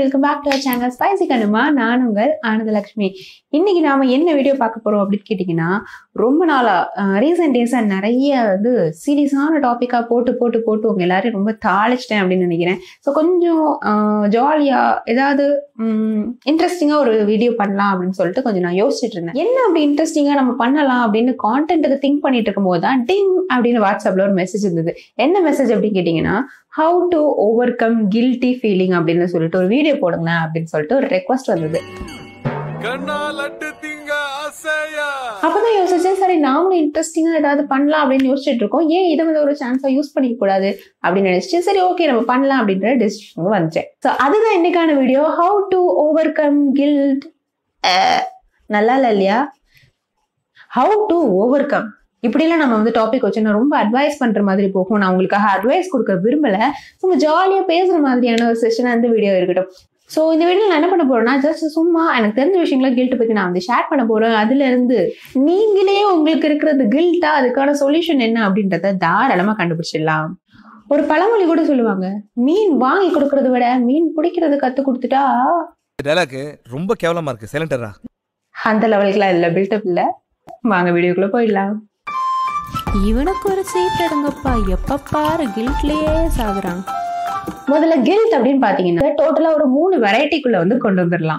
welcome back to channel spicy கண்ணுமா நான் உங்கள் ஆனந்தலட்சுமி இன்னைக்கு நாம என்ன வீடியோ பார்க்க போறோம் அப்படின்னு கேட்டிங்கன்னா ரொம்ப நாளா ரீசெண்ட் டேஸா நிறைய வந்து சீரியஸான டாபிக்கா போட்டு போட்டு போட்டு உங்க எல்லாரையும் ரொம்ப தாளிச்சிட்டேன் அப்படின்னு நினைக்கிறேன் ஸோ கொஞ்சம் ஜாலியா ஏதாவது இன்ட்ரெஸ்டிங்கா ஒரு வீடியோ பண்ணலாம் அப்படின்னு சொல்லிட்டு கொஞ்சம் நான் யோசிச்சுட்டு இருந்தேன் என்ன அப்படி இன்ட்ரெஸ்டிங்கா நம்ம பண்ணலாம் அப்படின்னு கான்டென்ட்டுக்கு திங்க் பண்ணிட்டு இருக்கும்போது தான் டிங் அப்படின்னு வாட்ஸ்அப்ல ஒரு மெசேஜ் இருந்தது என்ன மெசேஜ் அப்படின்னு கேட்டிங்கன்னா how to overcome guilty feeling அப்படின்னு சொல்லிட்டு ஒரு வீடியோ போடுங்களேன் அப்படின்னு சொல்லிட்டு ஒரு ரெக்வஸ்ட் வந்தது கண்ணா லட்டு திங்க ஆசையா அப்பதான் யோசிச்சேன் சரி நாமளும் இன்ட்ரெஸ்டிங்கா ஏதாவது பண்ணலாம் அப்படின்னு யோசிச்சுட்டு இருக்கோம் ஏன் இதை வந்து ஒரு சான்ஸா யூஸ் பண்ணிக்க கூடாது அப்படின்னு நினைச்சிட்டு சரி ஓகே நம்ம பண்ணலாம் அப்படின்ற டிசிஷன் வந்துட்டேன் ஸோ அதுதான் இன்னைக்கான video how to overcome guilt நல்லா இல்லை இல்லையா ஹவு டு ஓவர் கம் இப்படிலாம் நம்ம வந்து டாபிக் வச்சு நான் ரொம்ப அட்வைஸ் பண்ற மாதிரி போகும் நான் உங்களுக்காக அட்வைஸ் கொடுக்க விரும்பல சும்மா ஜாலியா பேசுற மாதிரியான ஒரு செஷன் அந்த வீடியோ இருக்கட்டும் ஸோ இந்த வீடியோ நான் என்ன பண்ண போறேன்னா ஜஸ்ட் சும்மா எனக்கு தெரிஞ்ச விஷயங்கள கில்ட் பத்தி நான் வந்து ஷேர் பண்ண போறேன் அதுல இருந்து நீங்களே உங்களுக்கு இருக்கிறது கில்ட்டா அதுக்கான சொல்யூஷன் என்ன அப்படின்றத தாராளமா கண்டுபிடிச்சிடலாம் ஒரு பழமொழி கூட சொல்லுவாங்க மீன் வாங்கி கொடுக்கறத விட மீன் பிடிக்கிறது கத்து கொடுத்துட்டா டைலாக் ரொம்ப கேவலமா இருக்கு சைலண்டரா அந்த லெவலுக்குலாம் இல்லை பில்டப் இல்லை வாங்க வீடியோக்குள்ள போயிடலாம் இவனுக்கு ஒரு சீட் எடுங்கப்பா எப்ப பாரு கில்ட்லயே சாகுறான் முதல்ல கில்ட் அப்படின்னு பாத்தீங்கன்னா டோட்டலா ஒரு மூணு வெரைட்டிக்குள்ள வந்து கொண்டு வந்துடலாம்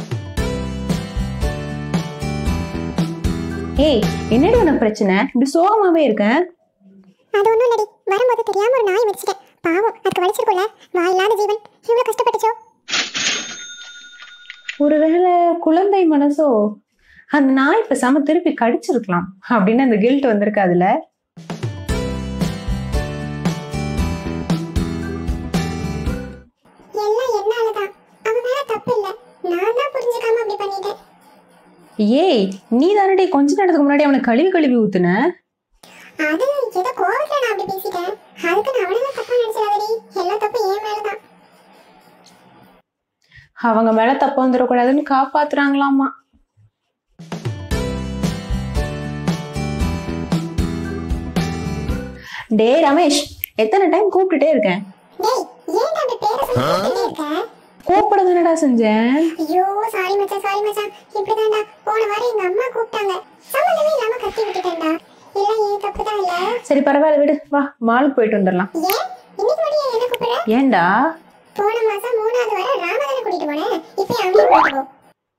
ஏய் என்னடி உனக்கு பிரச்சனை இப்படி சோகமாவே இருக்கேன் அது ஒண்ணும் இல்லடி வரும்போது தெரியாம ஒரு நாய் மிதிச்சிட்டேன் பாவம் அதுக்கு வலிச்சிருக்கும்ல வாய் இல்லாத ஜீவன் இவ்வளவு கஷ்டப்பட்டுச்சோ ஒருவேளை குழந்தை மனசோ அந்த நாய் பேசாம திருப்பி கடிச்சிருக்கலாம் அப்படின்னு அந்த கில்ட் வந்திருக்கு அதுல எல்லாம் என்னாலதான் அவன் மேல தப்பு இல்ல நான் தான் புரிஞ்சுக்காம அப்படி பண்ணிட்டேன் ஏய் நீ தானடி கொஞ்ச நேரத்துக்கு முன்னாடி அவனை கழுவி கழுவி ஊத்துன அது ஏதோ கோவத்துல நான் அப்படி பேசிட்டேன் அதுக்கு நான் அவனை தப்பா நினைச்சிடாதடி எல்லா தப்பு என் மேலதான் அவங்க மேல தப்பு வந்துடக்கூடாதுன்னு காப்பாத்துறாங்களாமா டே ரமேஷ் எத்தனை டைம் கூப்பிட்டுட்டே இருக்கேன் டேய் ஏன் அப்படி பேரை சொல்லி கூப்பிட்டுட்டே இருக்க கூப்பிட தானடா செஞ்சேன் ஐயோ சாரி மச்சான் சாரி மச்சான் இப்படிதான்டா போன வாரம் எங்க அம்மா கூப்பிட்டாங்க சம்மந்தமே இல்லாம கத்தி விட்டுட்டேன்டா எல்லாம் ஏன் தப்பு தான் இல்ல சரி பரவாயில்ல விடு வா மாலுக்கு போயிட்டு வந்துடலாம் ஏன் இன்னைக்கு மட்டும் ஏன் என்ன கூப்பிடுற ஏன்டா போன மாசம் மூணாவது வர ராமதான கூட்டிட்டு போனேன் இப்போ அங்கேயும் கூட்டிட்டு போ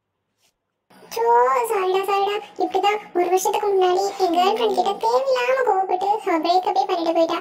சோ சாரிடா சாரிடா இப்படிதான் ஒரு வருஷத்துக்கு முன்னாடி என் கேர்ள் ஃப்ரெண்ட் கிட்ட தேவையில்லாம கோவப்பட்டு அவ பிரேக்கப்பே பண்ணிட்டு போயிட்டா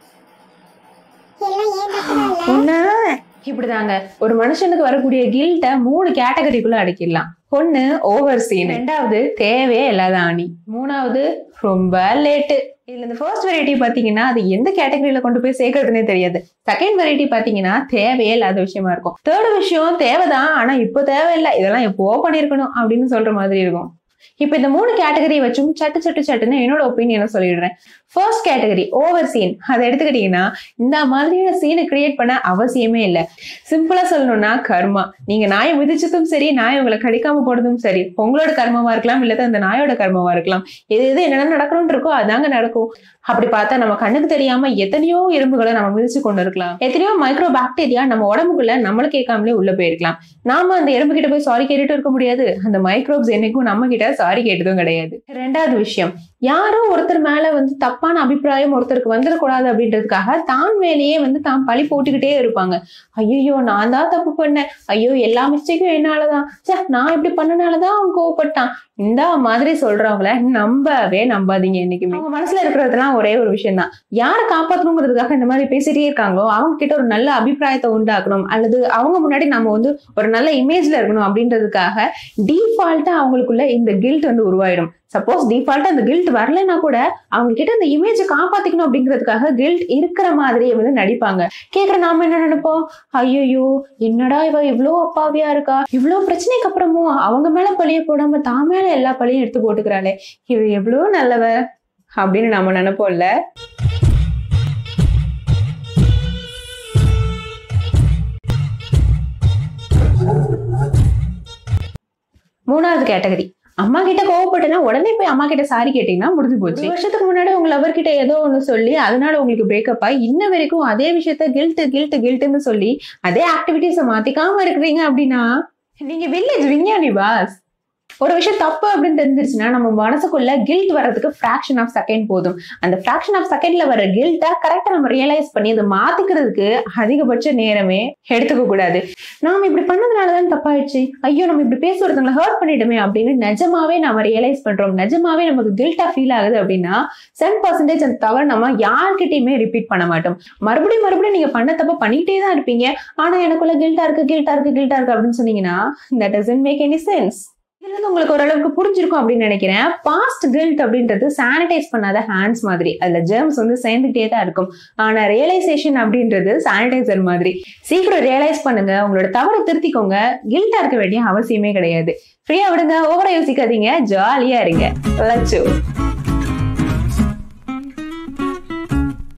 எல்லாம் ஏன் தப்புதான் இல்ல ஒண்ணு இப்படிதாங்க ஒரு மனுஷனுக்கு வரக்கூடிய கில்ட்ட மூணு கேட்டகரிக்குள்ள அடக்கிடலாம் ஒண்ணு ஓவர் சீன் ரெண்டாவது தேவையே இல்லாத ஆணி மூணாவது ரொம்ப லேட்டு இதுல இந்த ஃபர்ஸ்ட் வெரைட்டி பாத்தீங்கன்னா அது எந்த கேட்டகரியில கொண்டு போய் சேர்க்கறதுனே தெரியாது செகண்ட் வெரைட்டி பாத்தீங்கன்னா தேவையே இல்லாத விஷயமா இருக்கும் தேர்ட் விஷயம் தேவைதான் ஆனா இப்போ தேவையில்லை இதெல்லாம் எப்போ பண்ணிருக்கணும் அப்படின்னு சொல்ற மாதிரி இருக்கும் இப்போ இந்த மூணு கேட்டகரி வச்சும் சட்டு சட்டு சட்டுன்னு என்னோட ஒப்பீனியனை சொல்லிடுறேன் ஃபர்ஸ்ட் கேட்டகரி ஓவர் சீன் அதை எடுத்துக்கிட்டீங்கன்னா இந்த மாதிரியான சீனை கிரியேட் பண்ண அவசியமே இல்லை சிம்பிளா சொல்லணும்னா கர்மா நீங்க நாயை மிதிச்சதும் சரி நாய் உங்களை கடிக்காம போனதும் சரி உங்களோட கர்மமா இருக்கலாம் இல்ல அந்த நாயோட கர்மமா இருக்கலாம் எது எது என்னென்ன நடக்கணும்னு இருக்கோ அதாங்க நடக்கும் அப்படி பார்த்தா நம்ம கண்ணுக்கு தெரியாம எத்தனையோ எறும்புகளை நம்ம மிதிச்சு கொண்டு இருக்கலாம் எத்தனையோ மைக்ரோ பாக்டீரியா நம்ம உடம்புக்குள்ள நம்மளுக்கு கேட்காமலே உள்ள போயிருக்கலாம் நாம அந்த எறும்பு கிட்ட போய் சாரி கேட்டுட்டு இருக்க முடியாது அந்த மைக்ரோப்ஸ் என்னைக்கும் நம்ம கிட்ட சாரி கேட்டதும் கிடையாது ரெண்டாவது விஷயம் யாரோ ஒருத்தர் மேல வந்து தப்பான அபிப்பிராயம் ஒருத்தருக்கு வந்துடக்கூடாது அப்படின்றதுக்காக தான் மேலேயே வந்து தான் பழி போட்டுக்கிட்டே இருப்பாங்க ஐயோ நான் தான் தப்பு பண்ணேன் ஐயோ எல்லா மிஸ்டேக்கும் என்னாலதான் சே நான் இப்படி பண்ணனாலதான் அவன் கோவப்பட்டான் இந்த மாதிரி சொல்றவங்கள நம்பவே நம்பாதீங்க என்னைக்குமே அவங்க மனசுல இருக்கிறதெல்லாம் ஒரே ஒரு விஷயம் தான் யாரை காப்பாற்றணுங்கிறதுக்காக இந்த மாதிரி பேசிட்டே இருக்காங்களோ அவங்க கிட்ட ஒரு நல்ல அபிப்பிராயத்தை உண்டாக்கணும் அல்லது அவங்க முன்னாடி நம்ம வந்து ஒரு நல்ல இமேஜ்ல இருக்கணும் அப்படின்றதுக்காக டிஃபால்ட்டா அவங்களுக்குள்ள இந்த கில்ட் வந்து உருவாயிடும் சப்போஸ் டிஃபால்ட்டா அந்த கில்ட் வரலைன்னா கூட அவங்க கிட்ட அந்த இமேஜை காப்பாத்திக்கணும் அப்படிங்கிறதுக்காக கில்ட் இருக்கிற மாதிரியே வந்து நடிப்பாங்க கேக்குற நாம என்ன நினைப்போம் ஐயோ என்னடா இவ இவ்ளோ அப்பாவியா இருக்கா இவ்ளோ பிரச்சனைக்கு அப்புறமும் அவங்க மேல பழிய போடாம தான் மேல எல்லா பழியும் எடுத்து போட்டுக்கிறாளே இவ எவ்வளோ நல்லவ அப்படின்னு நம்ம நினைப்போம்ல மூணாவது கேட்டகரி அம்மா கிட்ட கோவப்பட்டனா உடனே போய் அம்மா கிட்ட சாரி கேட்டீங்கன்னா முடிஞ்சு போச்சு ஒரு வருஷத்துக்கு முன்னாடி உங்க லவர் கிட்ட ஏதோ ஒண்ணு சொல்லி அதனால உங்களுக்கு பிரேக்கப் ஆகி இன்ன வரைக்கும் அதே விஷயத்த கில்ட் கில்ட் கில்ட்னு சொல்லி அதே ஆக்டிவிட்டிஸை மாத்திக்காம இருக்கிறீங்க அப்படின்னா நீங்க வில்லேஜ் விஞ்ஞானி பாஸ் ஒரு விஷயம் தப்பு அப்படின்னு தெரிஞ்சிருச்சுன்னா நம்ம மனசுக்குள்ள கில்ட் வர்றதுக்கு ஃபிராக்ஷன் ஆஃப் செகண்ட் போதும் அந்த ஃபிராக்ஷன் ஆஃப் செகண்ட்ல வர கில்ட்டை கரெக்டா நம்ம ரியலைஸ் பண்ணி அதை மாத்திக்கிறதுக்கு அதிகபட்ச நேரமே எடுத்துக்க கூடாது நாம இப்படி பண்ணதுனாலதான் தப்பாயிடுச்சு ஐயோ நம்ம இப்படி பேசி ஒருத்தவங்களை ஹர்ட் பண்ணிட்டோமே அப்படின்னு நிஜமாவே நம்ம ரியலைஸ் பண்றோம் நிஜமாவே நமக்கு கில்ட்டா ஃபீல் ஆகுது அப்படின்னா செவன் பர்சன்டேஜ் அந்த தவிர நம்ம யார்கிட்டயுமே ரிப்பீட் பண்ண மாட்டோம் மறுபடியும் மறுபடியும் நீங்க பண்ண தப்ப பண்ணிட்டே தான் இருப்பீங்க ஆனா எனக்குள்ள கில்ட்டா இருக்கு கில்ட்டா இருக்கு கில்ட்டா இருக்கு அப்படின்னு சொன்னீங்கன்னா that doesn't make any sense இதுல இருந்து உங்களுக்கு ஓரளவுக்கு புரிஞ்சிருக்கும் அப்படின்னு நினைக்கிறேன் பாஸ்ட் கில்ட் அப்படின்றது சானிடைஸ் பண்ணாத ஹேண்ட்ஸ் மாதிரி அதுல ஜெர்ம்ஸ் வந்து சேர்ந்துட்டே தான் இருக்கும் ஆனா ரியலைசேஷன் அப்படின்றது சானிடைசர் மாதிரி சீக்கிரம் ரியலைஸ் பண்ணுங்க உங்களோட தவறை திருத்திக்கோங்க கில்ட்டா இருக்க வேண்டிய அவசியமே கிடையாது ஃப்ரீயா விடுங்க ஓவரா யோசிக்காதீங்க ஜாலியா இருங்க லட்சு